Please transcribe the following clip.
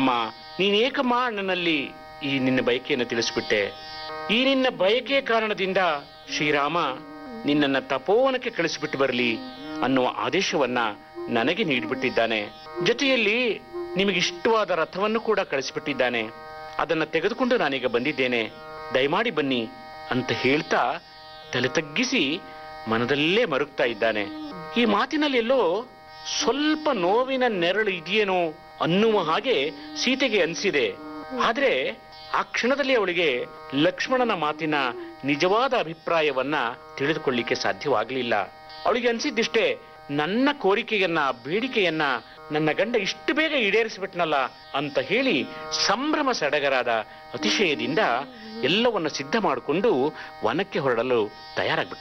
ಅಮ್ಮ ನೀನೇಕಮ್ಮ ನನ್ನಲ್ಲಿ ಈ ನಿನ್ನ ಬಯಕೆಯನ್ನು ತಿಳಿಸ್ಬಿಟ್ಟೆ ಈ ನಿನ್ನ ಬಯಕೆ ಕಾರಣದಿಂದ ಶ್ರೀರಾಮ ನಿನ್ನನ್ನ ತಪೋವನಕ್ಕೆ ಕಳಿಸಿಬಿಟ್ಟು ಬರಲಿ ಅನ್ನುವ ಆದೇಶವನ್ನ ನನಗೆ ನೀಡಿಬಿಟ್ಟಿದ್ದಾನೆ ಜೊತೆಯಲ್ಲಿ ನಿಮಗಿಷ್ಟವಾದ ರಥವನ್ನು ಕೂಡ ಕಳಿಸಿಬಿಟ್ಟಿದ್ದಾನೆ ಅದನ್ನ ತೆಗೆದುಕೊಂಡು ನಾನೀಗ ಬಂದಿದ್ದೇನೆ ದಯಮಾಡಿ ಬನ್ನಿ ಅಂತ ಹೇಳ್ತಾ ತಲೆ ತಗ್ಗಿಸಿ ಮನದಲ್ಲೇ ಮರುಗ್ತಾ ಇದ್ದಾನೆ ಈ ಮಾತಿನಲ್ಲಿ ಎಲ್ಲೋ ಸ್ವಲ್ಪ ನೋವಿನ ನೆರಳು ಇದೆಯೇನೋ ಅನ್ನುವ ಹಾಗೆ ಸೀತೆಗೆ ಅನಿಸಿದೆ ಆದ್ರೆ ಆ ಕ್ಷಣದಲ್ಲಿ ಅವಳಿಗೆ ಲಕ್ಷ್ಮಣನ ಮಾತಿನ ನಿಜವಾದ ಅಭಿಪ್ರಾಯವನ್ನ ತಿಳಿದುಕೊಳ್ಳಿಕ್ಕೆ ಸಾಧ್ಯವಾಗಲಿಲ್ಲ ಅವಳಿಗೆ ಅನ್ಸಿದ್ದಿಷ್ಟೇ ನನ್ನ ಕೋರಿಕೆಯನ್ನ ಬೇಡಿಕೆಯನ್ನ ನನ್ನ ಗಂಡ ಇಷ್ಟು ಬೇಗ ಈಡೇರಿಸಿಬಿಟ್ನಲ್ಲ ಅಂತ ಹೇಳಿ ಸಂಭ್ರಮ ಸಡಗರಾದ ಅತಿಶಯದಿಂದ ಎಲ್ಲವನ್ನ ಸಿದ್ಧ ಮಾಡಿಕೊಂಡು ವನಕ್ಕೆ ಹೊರಡಲು ತಯಾರಾಗ್ಬಿಟ್ಟ